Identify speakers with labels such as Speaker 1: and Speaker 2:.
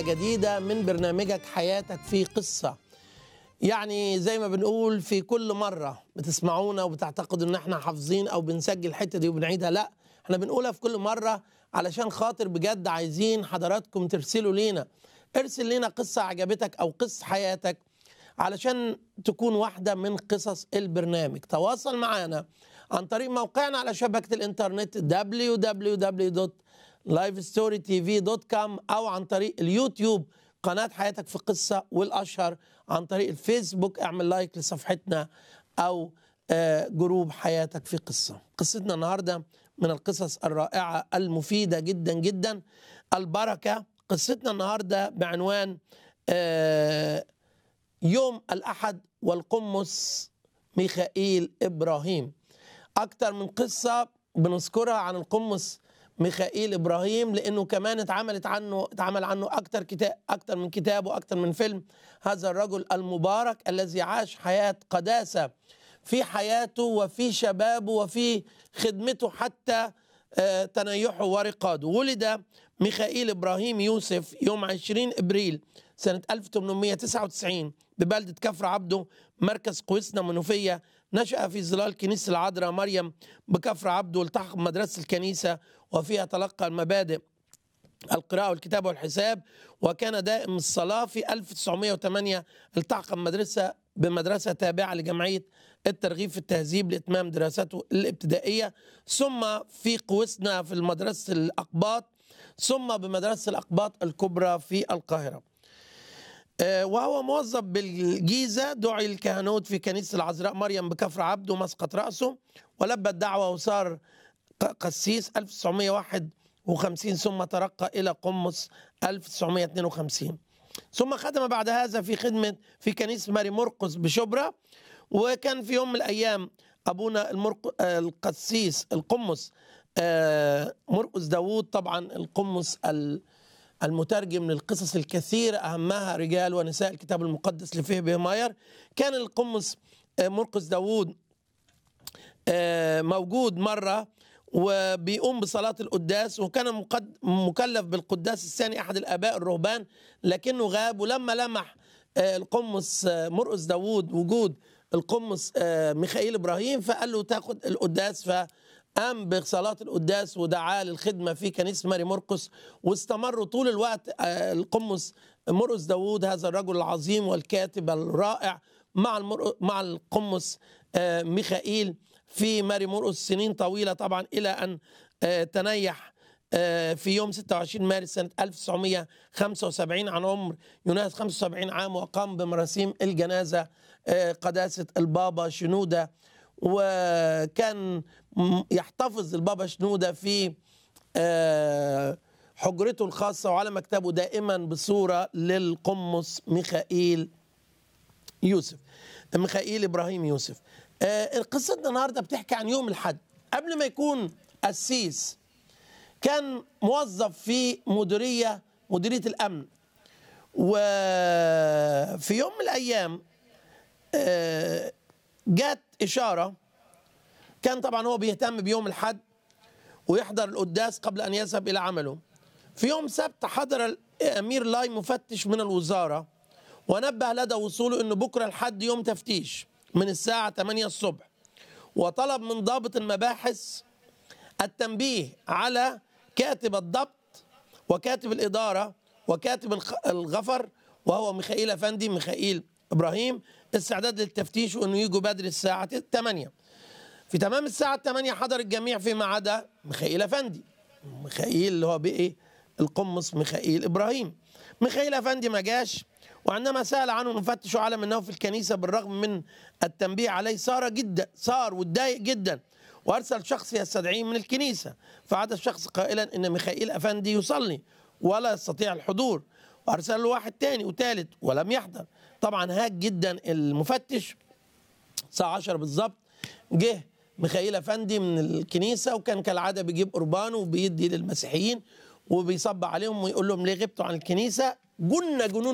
Speaker 1: جديدة من برنامجك حياتك في قصة يعني زي ما بنقول في كل مرة بتسمعونا وبتعتقدوا ان احنا حافظين او بنسجل الحتة دي وبنعيدها لا احنا بنقولها في كل مرة علشان خاطر بجد عايزين حضراتكم ترسلوا لينا ارسل لنا قصة عجبتك او قصة حياتك علشان تكون واحدة من قصص البرنامج تواصل معنا عن طريق موقعنا على شبكة الانترنت www.livestorytv.com او عن طريق اليوتيوب قناة حياتك في قصة والأشهر عن طريق الفيسبوك اعمل لايك لصفحتنا أو آه، جروب حياتك في قصة قصتنا النهاردة من القصص الرائعة المفيدة جدا جدا البركة قصتنا النهاردة بعنوان آه، يوم الأحد والقمص ميخائيل إبراهيم أكتر من قصة بنذكرها عن القمص ميخائيل إبراهيم لأنه كمان اتعملت عنه اتعمل عنه أكتر كتاب أكتر من كتاب وأكتر من فيلم هذا الرجل المبارك الذي عاش حياة قداسة في حياته وفي شبابه وفي خدمته حتى آه، تنيحه ورقاده ولد ميخائيل إبراهيم يوسف يوم 20 إبريل سنة 1899 ببلدة كفر عبده مركز قويسنا منوفية نشأ في ظلال كنيسة العذراء مريم بكفر عبده والتحق بمدرسة الكنيسة وفيها تلقى المبادئ القراءة والكتابة والحساب وكان دائم الصلاة في 1908 التحق بمدرسة بمدرسة تابعة لجمعية الترغيب في التهذيب لإتمام دراسته الابتدائية ثم في قوسنا في مدرسة الأقباط ثم بمدرسة الأقباط الكبرى في القاهرة آه، وهو موظف بالجيزة دعي الكهنوت في كنيسة العذراء مريم بكفر عبده مسقط رأسه ولبى الدعوة وصار ق- قسيس 1951 ثم ترقى إلى قمص 1952 ثم خدم بعد هذا في خدمة في كنيسة ماري مرقس بشبرا وكان في يوم من الأيام أبونا المرق... آه، القسيس القمص آه، مرقس داوود طبعا القمص ال... المترجم للقصص الكثيرة أهمها رجال ونساء الكتاب المقدس لفيه بهماير كان القمص آه، مرقس داوود آه، موجود مرة وبيقوم بصلاة القداس وكان مقد- مكلف بالقداس الثاني أحد الآباء الرهبان لكنه غاب ولما لمح آه، القمص آه، مرقس داوود وجود القمص آه، ميخائيل إبراهيم فقال له تاخد القداس فقام بصلاة القداس ودعاه للخدمة في كنيسة ماري مرقس واستمروا طول الوقت آه، القمص مرقس داوود هذا الرجل العظيم والكاتب الرائع مع المر... مع القمص آه، ميخائيل في ماري مرقس سنين طويلة طبعا إلى أن آه، تنيح آه، في يوم 26 مارس سنة 1975 عن عمر يناهز 75 عام وقام بمراسيم الجنازة آه، قداسة البابا شنودة وكان م- يحتفظ البابا شنودة في آه، حجرته الخاصة وعلى مكتبه دائما بصورة للقمص ميخائيل يوسف ميخائيل ابراهيم يوسف آه، قصتنا النهارده بتحكي عن يوم الحد قبل ما يكون قسيس كان موظف في مديريه مديريه الامن وفي يوم من الايام آه، جات اشاره كان طبعا هو بيهتم بيوم الحد ويحضر القداس قبل ان يذهب الى عمله في يوم سبت حضر الامير لاي مفتش من الوزاره ونبه لدى وصوله انه بكره الحد يوم تفتيش من الساعه 8 الصبح وطلب من ضابط المباحث التنبيه على كاتب الضبط وكاتب الاداره وكاتب الخ- الغفر وهو ميخائيل افندي ميخائيل ابراهيم استعداد للتفتيش وانه يجوا بدري الساعه 8 في تمام الساعة 8 حضر الجميع فيما عدا ميخائيل أفندي ميخائيل اللي هو بإيه القمص ميخائيل إبراهيم ميخائيل أفندي ما جاش وعندما سأل عنه المفتش علم أنه في الكنيسة بالرغم من التنبيه عليه صار جدا صار واتضايق جدا وأرسل شخص يستدعيه من الكنيسة فعاد الشخص قائلا أن ميخائيل أفندي يصلي ولا يستطيع الحضور وأرسل له واحد تاني وتالت ولم يحضر طبعا هاج جدا المفتش الساعة 10 بالظبط جه ميخائيل افندي من الكنيسه وكان كالعاده بيجيب قربان وبيدي للمسيحيين وبيصب عليهم ويقول لهم ليه غبتوا عن الكنيسه جن جنون